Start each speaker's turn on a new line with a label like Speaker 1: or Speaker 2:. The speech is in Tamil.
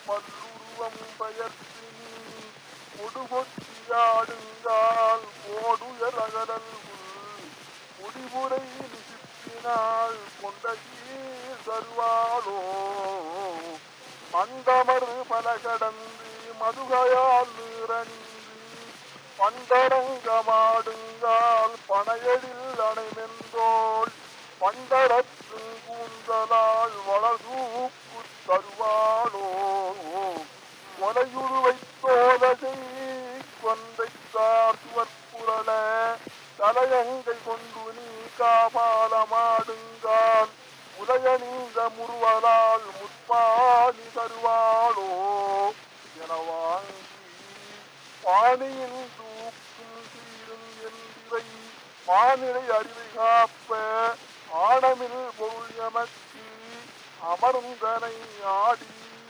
Speaker 1: மல்லுருவம் பெயர்த்து நீ கொடுகொட்டியாடுங்கால் கோடுயர் அகரல் முடிவுரை நிசிப்பினால் கொண்ட கீழ் தருவாளோ மந்தமர் பல கடந்து மதுகையால் நீரணிந்து பண்டரங்கமாடுங்கால் பனையடில் அணைமென்றோள் பண்டரத்து கூந்தலால் வளசூப்பு தருவாளோ கொலையுருவை தோலகை கொன்றைத்தார் சுவற்புரள தலையங்கை கொண்டு நீ காபாலமாடுங்கால் உதயநீந்த முருவலால் முற்பாணி தருவாளோ என வாங்கி பாணியின் தூக்கும் சீரும் என்றிவை மாநிலை அறிவை காப்ப ஆடமில் பொருள் எமக்கு அமர்ந்தனை ஆடி